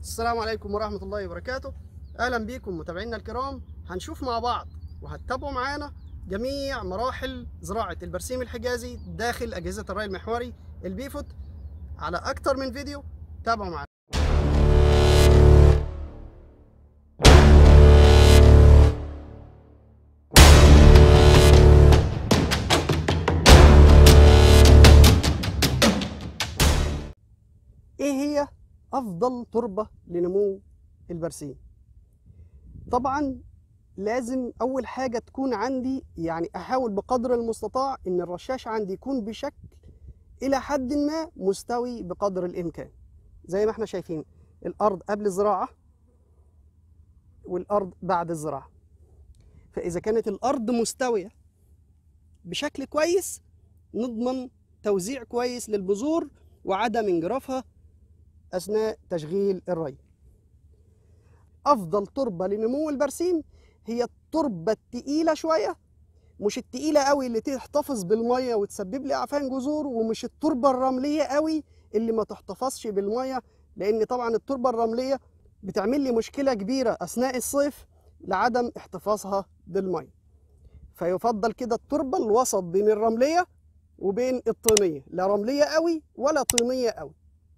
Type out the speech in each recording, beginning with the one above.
السلام عليكم ورحمة الله وبركاته أهلا بكم متابعينا الكرام هنشوف مع بعض وهتتابعوا معانا جميع مراحل زراعة البرسيم الحجازي داخل أجهزة الري المحوري البيفوت على أكتر من فيديو تابعوا معانا ايه هي افضل تربه لنمو البرسيم طبعا لازم اول حاجه تكون عندي يعني احاول بقدر المستطاع ان الرشاش عندي يكون بشكل الى حد ما مستوي بقدر الامكان زي ما احنا شايفين الارض قبل الزراعه والارض بعد الزراعه فاذا كانت الارض مستويه بشكل كويس نضمن توزيع كويس للبذور وعدم انجرافها اثناء تشغيل الري افضل تربه لنمو البرسيم هي التربه التقيله شويه مش التقيله قوي اللي تحتفظ بالميه وتسبب لي اعفان جذور ومش التربه الرمليه قوي اللي ما تحتفظش بالميه لان طبعا التربه الرمليه بتعمل لي مشكله كبيره اثناء الصيف لعدم احتفاظها بالميه فيفضل كده التربه الوسط بين الرمليه وبين الطينيه لا رمليه قوي ولا طينيه قوي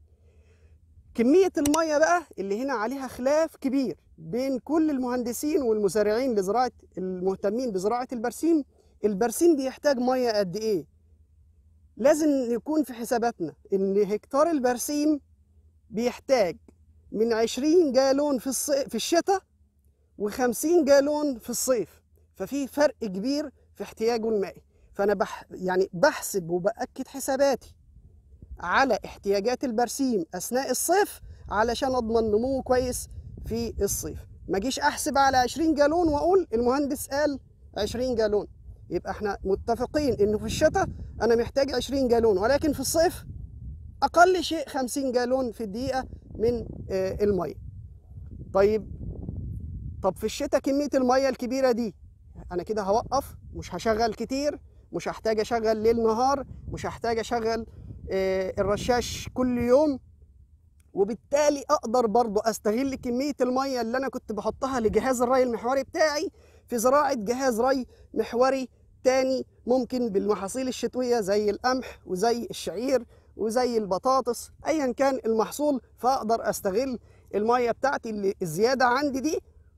كمية المية بقى اللي هنا عليها خلاف كبير بين كل المهندسين والمزارعين لزراعة المهتمين بزراعة البرسيم البرسيم بيحتاج مية قد إيه؟ لازم يكون في حساباتنا إن هكتار البرسيم بيحتاج من 20 جالون في الصيف في الشتاء و50 جالون في الصيف ففي فرق كبير في احتياجه المائي فأنا بح يعني بحسب وبأكد حساباتي على احتياجات البرسيم اثناء الصيف علشان اضمن نمو كويس في الصيف ما اجيش احسب على 20 جالون واقول المهندس قال 20 جالون يبقى احنا متفقين انه في الشتاء انا محتاج 20 جالون ولكن في الصيف اقل شيء 50 جالون في الدقيقه من آه الميه طيب طب في الشتاء كميه الميه الكبيره دي انا كده هوقف مش هشغل كتير مش هحتاج اشغل ليل نهار مش هحتاج اشغل الرشاش كل يوم وبالتالي اقدر برضو استغل كميه الميه اللي انا كنت بحطها لجهاز الري المحوري بتاعي في زراعه جهاز ري محوري تاني ممكن بالمحاصيل الشتويه زي القمح وزي الشعير وزي البطاطس ايا كان المحصول فاقدر استغل الميه بتاعتي اللي الزياده عندي دي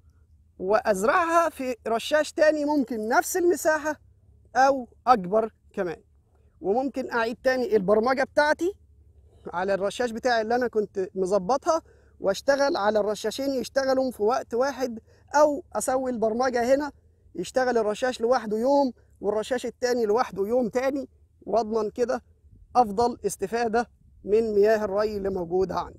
وازرعها في رشاش تاني ممكن نفس المساحه او اكبر كمان وممكن اعيد تاني البرمجه بتاعتي على الرشاش بتاعي اللي انا كنت مظبطها واشتغل على الرشاشين يشتغلوا في وقت واحد او اسوي البرمجه هنا يشتغل الرشاش لوحده يوم والرشاش التاني لوحده يوم تاني واضمن كده افضل استفاده من مياه الري اللي موجوده عندي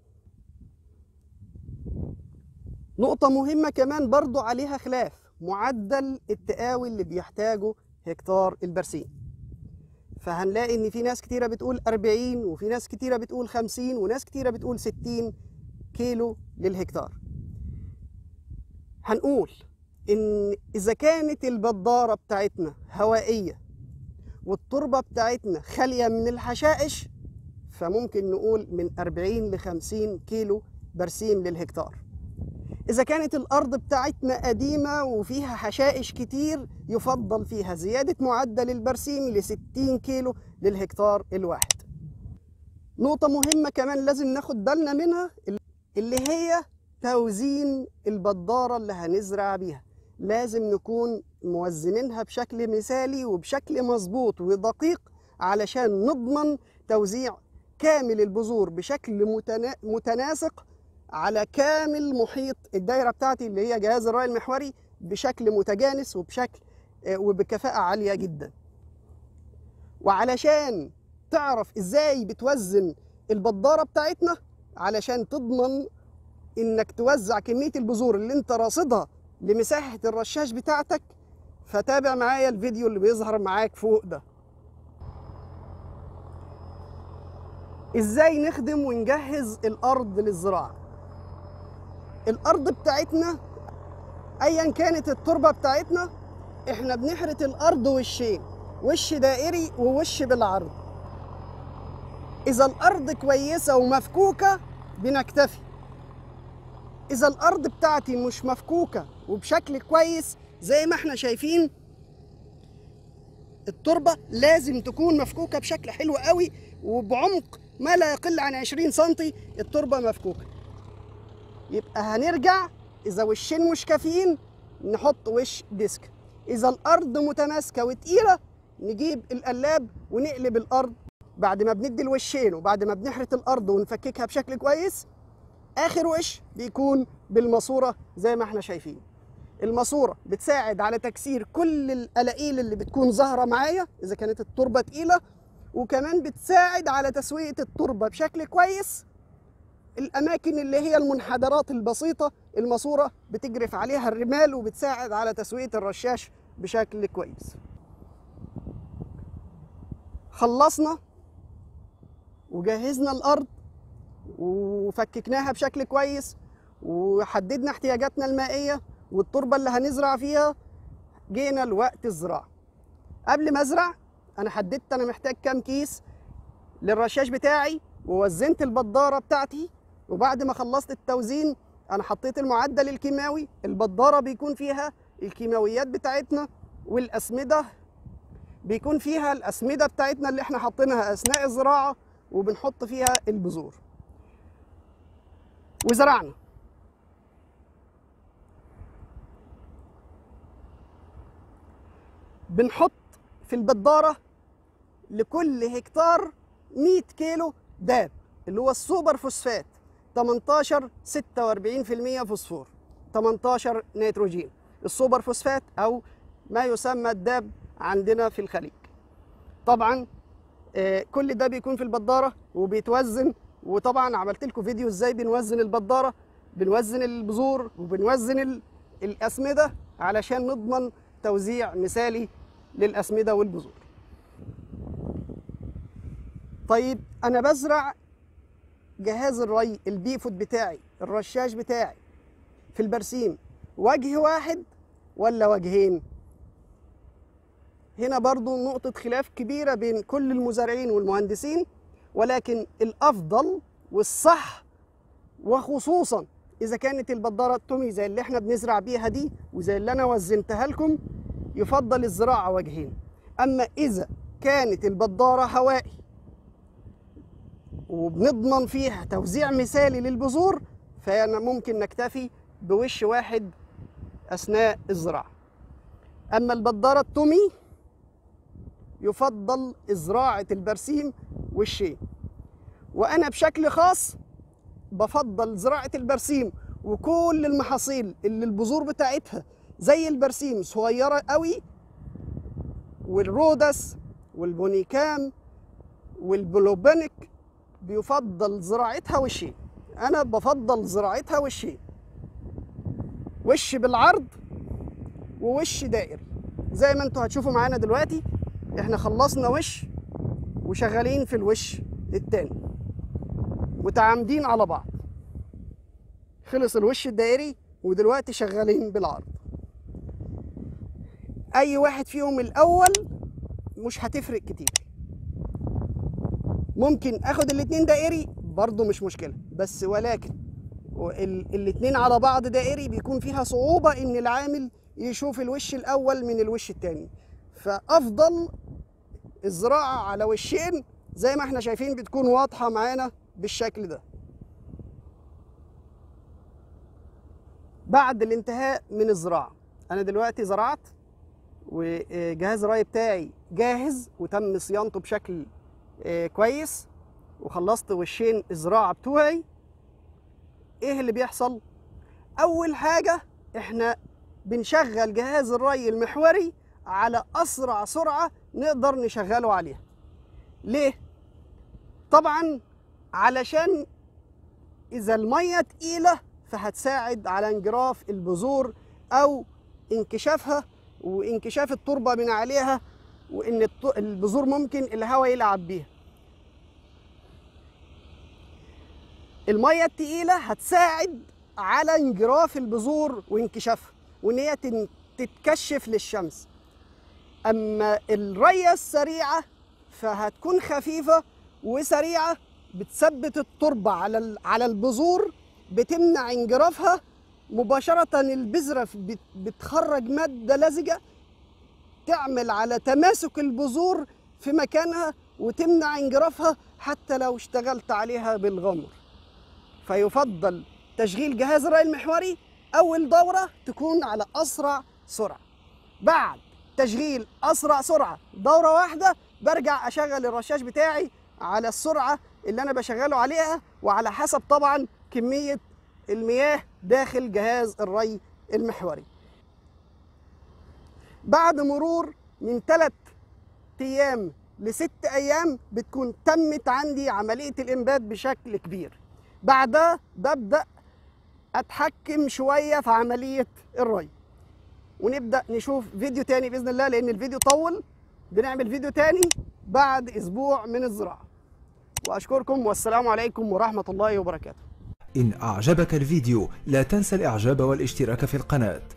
نقطة مهمة كمان برضو عليها خلاف معدل التقاوي اللي بيحتاجه هكتار البرسيم فهنلاقي ان في ناس كتيره بتقول 40 وفي ناس كتيره بتقول 50 وناس كتيره بتقول 60 كيلو للهكتار هنقول ان اذا كانت البداره بتاعتنا هوائيه والتربه بتاعتنا خاليه من الحشائش فممكن نقول من 40 ل 50 كيلو برسيم للهكتار إذا كانت الأرض بتاعتنا قديمة وفيها حشائش كتير يفضل فيها زيادة معدل البرسيم ل 60 كيلو للهكتار الواحد. نقطة مهمة كمان لازم ناخد بالنا منها اللي هي توزين البدارة اللي هنزرع بيها. لازم نكون موزنينها بشكل مثالي وبشكل مظبوط ودقيق علشان نضمن توزيع كامل البذور بشكل متناسق على كامل محيط الدايره بتاعتي اللي هي جهاز الري المحوري بشكل متجانس وبشكل وبكفاءه عاليه جدا وعلشان تعرف ازاي بتوزن البداره بتاعتنا علشان تضمن انك توزع كميه البذور اللي انت راصدها لمساحه الرشاش بتاعتك فتابع معايا الفيديو اللي بيظهر معاك فوق ده ازاي نخدم ونجهز الارض للزراعه الارض بتاعتنا ايا كانت التربه بتاعتنا احنا بنحرث الارض وشين وش دائري ووش بالعرض اذا الارض كويسه ومفكوكه بنكتفي اذا الارض بتاعتي مش مفكوكه وبشكل كويس زي ما احنا شايفين التربه لازم تكون مفكوكه بشكل حلو قوي وبعمق ما لا يقل عن 20 سم التربه مفكوكه يبقى هنرجع اذا وشين مش كافيين نحط وش ديسك اذا الارض متماسكه وتقيله نجيب القلاب ونقلب الارض بعد ما بندي الوشين وبعد ما بنحرث الارض ونفككها بشكل كويس اخر وش بيكون بالماسوره زي ما احنا شايفين الماسوره بتساعد على تكسير كل القلاقيل اللي بتكون ظاهره معايا اذا كانت التربه تقيله وكمان بتساعد على تسويه التربه بشكل كويس الاماكن اللي هي المنحدرات البسيطه الماسوره بتجرف عليها الرمال وبتساعد على تسويه الرشاش بشكل كويس خلصنا وجهزنا الارض وفككناها بشكل كويس وحددنا احتياجاتنا المائيه والتربه اللي هنزرع فيها جينا لوقت الزراعه قبل ما ازرع انا حددت انا محتاج كام كيس للرشاش بتاعي ووزنت البداره بتاعتي وبعد ما خلصت التوزين انا حطيت المعدل الكيماوي البداره بيكون فيها الكيماويات بتاعتنا والاسمده بيكون فيها الاسمده بتاعتنا اللي احنا حاطينها اثناء الزراعه وبنحط فيها البذور وزرعنا بنحط في البداره لكل هكتار 100 كيلو داب اللي هو السوبر فوسفات 18 46% فوسفور 18 نيتروجين السوبر فوسفات او ما يسمى الداب عندنا في الخليج طبعا آه، كل ده بيكون في البداره وبيتوزن وطبعا عملت لكم فيديو ازاي بنوزن البداره بنوزن البذور وبنوزن ال- الاسمده علشان نضمن توزيع مثالي للاسمده والبذور طيب انا بزرع جهاز الري البيفوت بتاعي الرشاش بتاعي في البرسيم وجه واحد ولا وجهين هنا برضو نقطة خلاف كبيرة بين كل المزارعين والمهندسين ولكن الأفضل والصح وخصوصا إذا كانت البدارة التومي زي اللي احنا بنزرع بيها دي وزي اللي أنا وزنتها لكم يفضل الزراعة وجهين أما إذا كانت البدارة هوائي وبنضمن فيها توزيع مثالي للبذور فأنا ممكن نكتفي بوش واحد أثناء الزراعة أما البدارة التومي يفضل زراعة البرسيم والشين وأنا بشكل خاص بفضل زراعة البرسيم وكل المحاصيل اللي البذور بتاعتها زي البرسيم صغيرة قوي والرودس والبونيكام والبلوبينيك بيفضل زراعتها والشين أنا بفضل زراعتها والشين وش بالعرض ووش دائري زي ما انتوا هتشوفوا معانا دلوقتي احنا خلصنا وش وشغالين في الوش التاني متعامدين على بعض خلص الوش الدائري ودلوقتي شغالين بالعرض اي واحد فيهم الاول مش هتفرق كتير ممكن اخد الاتنين دائري برضو مش مشكلة بس ولكن ال- الاتنين على بعض دائري بيكون فيها صعوبة ان العامل يشوف الوش الاول من الوش التاني فافضل الزراعة على وشين زي ما احنا شايفين بتكون واضحة معانا بالشكل ده بعد الانتهاء من الزراعة أنا دلوقتي زرعت وجهاز الري بتاعي جاهز وتم صيانته بشكل آه، كويس وخلصت وشين الزراعة بتوعي ايه اللي بيحصل؟ أول حاجة احنا بنشغل جهاز الري المحوري على أسرع سرعة نقدر نشغله عليها ليه؟ طبعا علشان إذا المية تقيلة فهتساعد على انجراف البذور أو انكشافها وانكشاف التربة من عليها وإن الت- البذور ممكن الهواء يلعب بيها المية التقيلة هتساعد على انجراف البذور وانكشافها وإن هي تن- تتكشف للشمس أما الرية السريعة فهتكون خفيفة وسريعة بتثبت التربة على ال- على البذور بتمنع انجرافها مباشرة البذرة بت- بتخرج مادة لزجة تعمل على تماسك البذور في مكانها وتمنع انجرافها حتى لو اشتغلت عليها بالغمر فيفضل تشغيل جهاز الري المحوري أول دورة تكون على أسرع سرعة بعد تشغيل أسرع سرعة دورة واحدة برجع أشغل الرشاش بتاعي على السرعة اللي أنا بشغله عليها وعلى حسب طبعا كمية المياه داخل جهاز الري المحوري بعد مرور من ثلاث أيام لست أيام بتكون تمت عندي عملية الإنبات بشكل كبير بعدها ببدأ أتحكم شوية في عملية الري ونبدأ نشوف فيديو تاني بإذن الله لأن الفيديو طول بنعمل فيديو تاني بعد أسبوع من الزراعة وأشكركم والسلام عليكم ورحمة الله وبركاته إن أعجبك الفيديو لا تنسى الإعجاب والاشتراك في القناة